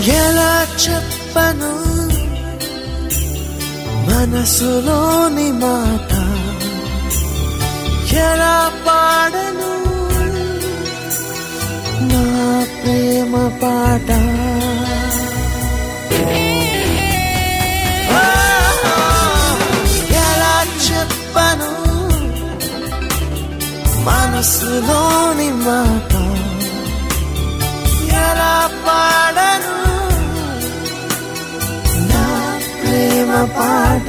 ఎలా చెప్పను మనసులోని మాట ఎలా పాడను నా ప్రేమ పాట ఆ, ఎలా చెప్పను మనసులోని మాట ఎలా పాడను నా ప్రేమ పాట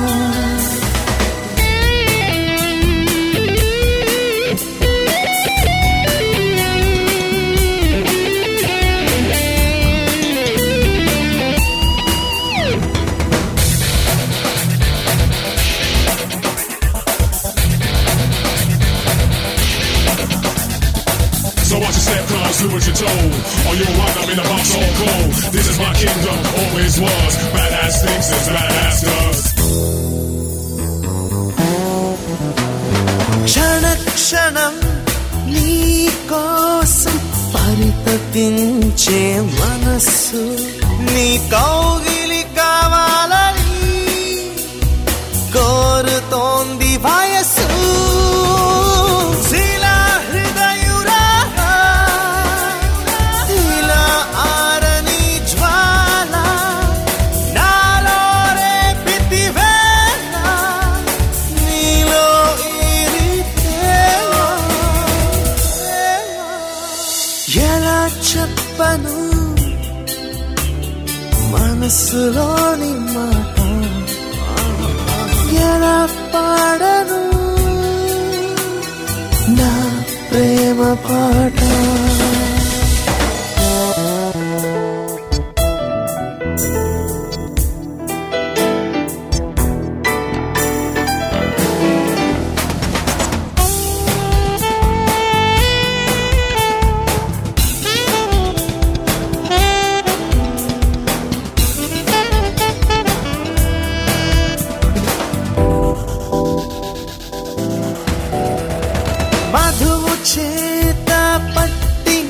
So watch your step, cuz do what you're told. On your run, I'm in the box all cold. This is my kingdom, always was. Badass things is badass does. క్షణ క్షణం నీ కోసం పరితపించే మనస్సు నీ కౌగిలి కావాలని కోరుతోంది వయస్సు శిలా హృదయురాగా, ఇలా ఆరని జ్వాల నాలో రేపితివేళ నీలో ఈరితేలా ఎలా చెప్పను మనసులోని మాట ఎలా పాడను నా ప్రేమ పాట మధువు చేత పట్టిన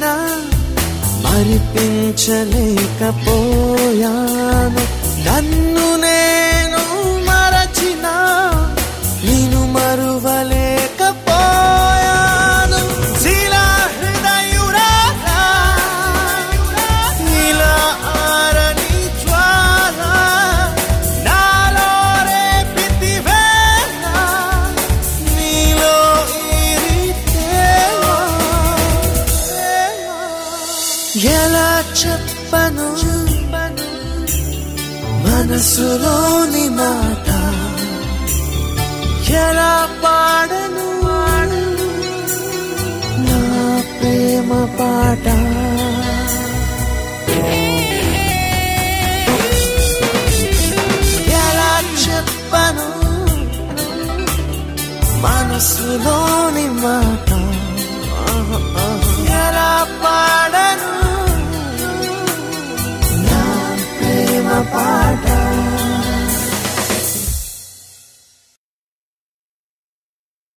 మరిపించలేకపోయాను నన్ను నేను మరచిన నేను మరువలేకపోయాను శిలా హృదయురాగా, ఇలా ఆరని జ్వాల నాలో రేపితివేళ నీలో ఈరితేలా ఎలా చెప్పను మనసులోని మాట ఎలా పాడను నా ప్రేమ పాట ఎలా చెప్పను మనసులో